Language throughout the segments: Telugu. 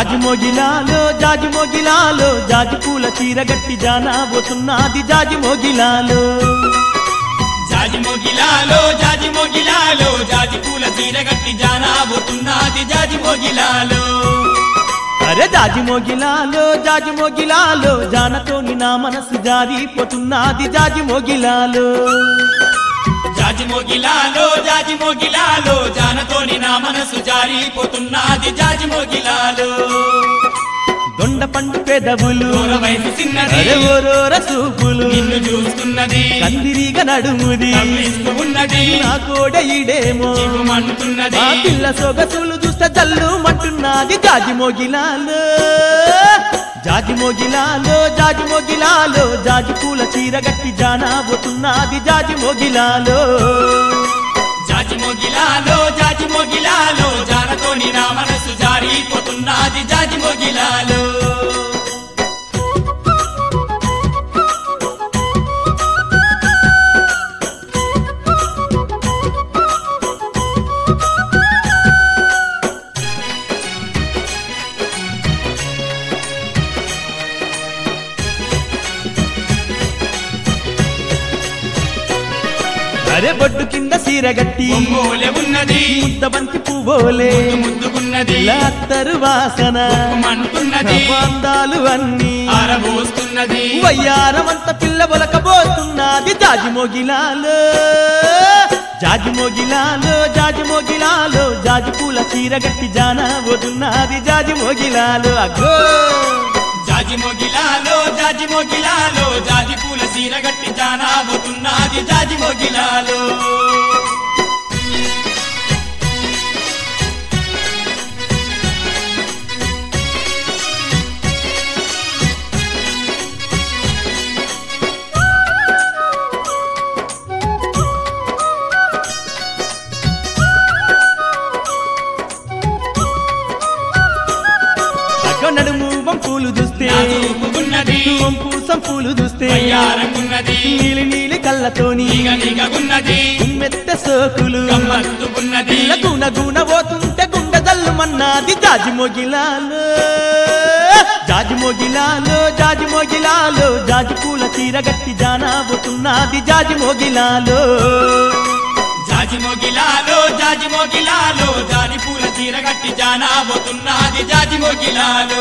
జాజి మోగిలాలో జాజి మోగిలాలో జాజి పూల చీర గట్టి జానాబోతున్నది జాజి మోగిలాలో జాజి మోగిలాలో జాజి మోగిలాలో జాజి పూల చీరగట్టి జానాబోతున్నది జాజి మోగిలాలో అరే జాజి మోగిలాలో జాజి మోగిలాలో జానతోని నా మనసు జారిపోతున్నది జాజి మోగిలాలో జాజి మోగిలాలో జాజి మోగిలాలో జానతోని నా మనసు జారిపోతున్నది జాజి మోగిలాలో దొండ పండు పెదవులు దూర వయసు చిన్నది అరే ఓరోర సూపులు నిన్ను చూస్తున్నది కందిరిగ నడుముది కవ్విస్తూ ఉన్నది నా కోడ ఈడేమో చిగుమంటున్నది ఆ పిల్ల సొగసులు చూస్తే జల్లు మంటున్నది జాజి మోగిలాలో జాజి మోగిలాలో జాజి మోగిలాలో జాజి పూల చీర గట్టి జానాబోతున్నది జాజి మోగిలాలో జాజి మోగిలాలో జాజి మోగిలాలో జానతోని నా మనసు జారిపోతున్నది జాజి మోగిలాలో అరే బొడ్డు కింద చీర గట్టి ఒంగోలే ఉన్నది ముద్దబంతి పువ్వులే ముద్దు ముద్దుకున్నది లాత్తరు వాసన మంటున్నది అందాలు అన్నీ ఆరబోస్తున్నది వయ్యారమంత పిల్ల బొలకబోతున్నది జాజి మోగిలాలో జాజి మోగిలాలో జాజి మోగిలాలో జాజి పూల చీర గట్టి జానబోతున్నది జాజి మోగిలాలో అగ్గో జాజి మోగిలాలో జాజి మోగిలాలో జాజి పూల సీరగట్టి జానాబోతున్నది జాజి మోగిలాలో అగ్గో నడుము వంపులు చూస్తే నాజూకున్నది వంపు సంపులు చూస్తే వయ్యారకున్నది నీలి నీలి కళ్ళతోని నీగ నీగకున్నది మెత్త సోకులు గమ్మత్తుకున్నది గుణ గుణ పోతుంటే గుండె జల్లుమన్నది జాజి మోగిలాలో జాజి మోగిలాలో జాజి మోగిలాలో జాజి పూల చీర గట్టి జానాబోతున్నది జాజి మోగిలాలో జాజి మోగిలాలో జాజి మోగిలాలో జాజి పూల చీరగట్టి జానాబోతున్నది జాజి మోగిలాలో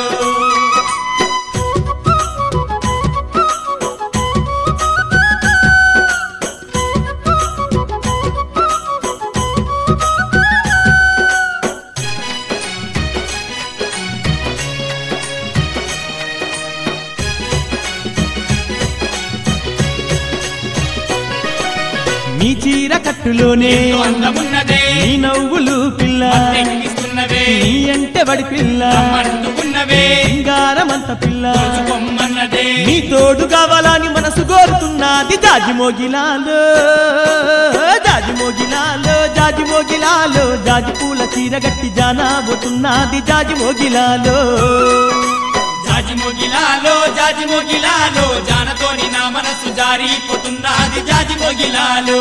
నీ చీర కట్టులోనే ఎంతో అందమున్నదే నీ నవ్వులు పిల్ల ఎక్కిస్తున్నవే నీ అంటే వడి పిల్ల గమ్మత్తుకున్నవే సింగారమంత పిల్ల కొమ్మన్నదే నీ తోడు కావాలని మనసు కోరుతున్నది జాజి మోగిలాలో జాజి మోగిలాలో జాజి మోగిలాలో జాజి పూల చీర గట్టి జానాబోతున్నది జాజి మోగిలాలో జాజి మోగిలాలో జాజి మోగిలాలో జానతోని నా మనసు జారిపోతున్నది జాజి మోగిలాలో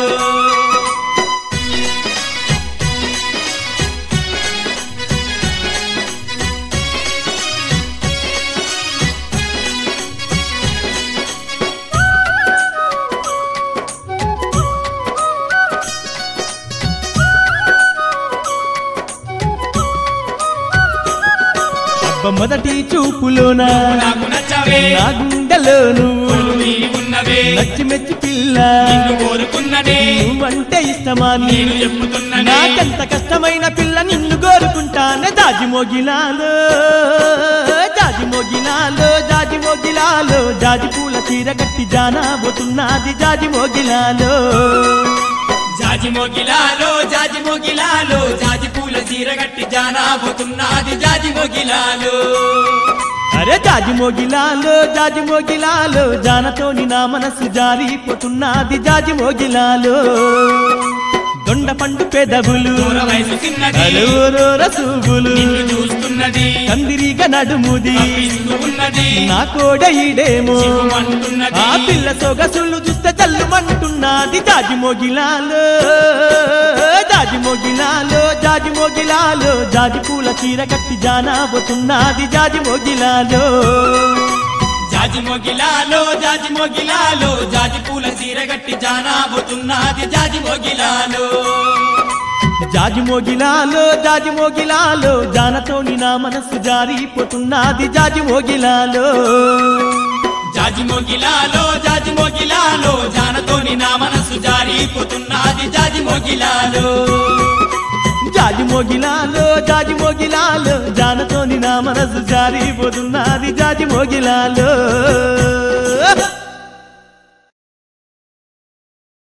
అబ్బ మొదటి చూపులోన నాకు నచ్చవే నా గుండెలో నువ్వు కొలువి ఉన్నవే నచ్చి మెచ్చి పిల్ల నిన్ను కోరుకున్నదే నువ్వంటే ఇష్టమా నీ నేను చెప్పుతున్నదే నాకెంత కష్టమైన పిల్ల నిన్ను కోరుకుంటానే జాజి మోగిలాలో జాజి మోగిలాలో జాజి మోగిలాలో జాజి పూల చీర గట్టి జానాబోతున్నది జాజి మోగిలాలో జాజి మోగిలాలో జాజి మోగిలాలో జాజి పూల చీరగట్టి జానాబోతున్నది జాజి మోగిలాలో అరే జాజి మోగిలాలో జాజి మోగిలాలో జానతోని నా మనసు జారిపోతున్నది జాజి మోగిలాలో దొండ పండు పెదవులు దూర వయసు చిన్నది అలూరో రసూబులు నిన్ను చూస్తున్నది కందిరిగ నడుముది కవ్విస్తూ ఉన్నది నా కోడ ఈడేమో చిగుమంటున్నది ఆ పిల్ల సొగసులు చూస్తే జల్లుమంటున్నది జాజి మోగిలాలో జాజి జాజి మోగిలాలో జాజి మోగిలాలో జాజి పూల చీర కట్టి జానాబోతున్నది జాజి మోగిలాలో జాజి మొగిలాలో జాజి మొగిలాలో జాజి పూల చీరగట్టి జానాబోతున్నది జాజి మొగిలాలో జాజి మోగిలాలో జాజి మోగిలాలో జానతోని నా మనసు జారిపోతున్నది జాజి మోగిలాలో జాజి మొగిలాలో జాజి మొగిలాలో జానతోని నా మనసు జారిపోతున్నది జాజి మొగిలాలో జాజి మోగిలాలో జాజి మోగిలాలో జానతోని నా మనసు జారిపోతున్నది జాజి మోగిలాలో